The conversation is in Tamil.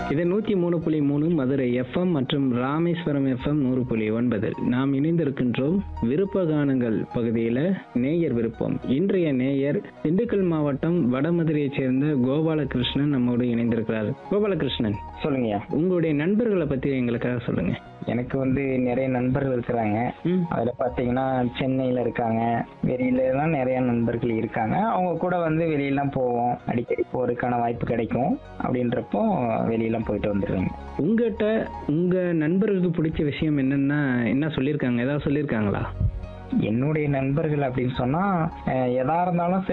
இது நூத்தி மூணு புள்ளி மூணு மதுரை எஃப்எம் மற்றும் ராமேஸ்வரம் எஃப்எம் நூறு புள்ளி ஒன்பதில் நாம் இணைந்திருக்கின்றோம் விருப்ப கானங்கள் பகுதியில நேயர் விருப்பம் இன்றைய நேயர் திண்டுக்கல் மாவட்டம் வடமதுரையைச் சேர்ந்த கோபாலகிருஷ்ணன் நம்மோடு இணைந்திருக்கிறார் கோபாலகிருஷ்ணன் சொல்லுங்கய்யா உங்களுடைய நண்பர்களை பத்தி எங்களுக்காக சொல்லுங்க எனக்கு வந்து நிறைய நண்பர்கள் இருக்கிறாங்க ம். அதுல பாத்தீங்கன்னா சென்னையில இருக்காங்க வெளியில எல்லாம் நிறைய நண்பர்கள் இருக்காங்க அவங்க கூட வந்து வெளியெல்லாம் போவோம் அடிக்கடி போறதுக்கான வாய்ப்பு கிடைக்கும் அப்படின்றப்போ வெளியெல்லாம் போயிட்டு வந்துடுவேங்க உங்ககிட்ட உங்க நண்பர்களுக்கு பிடிச்ச விஷயம் என்னன்னா என்ன சொல்லியிருக்காங்க ஏதாவது சொல்லியிருக்காங்களா என்னுடைய நண்பர்கள் அப்படின்னு சொன்னா அஹ், எதா இருந்தாலும் சரி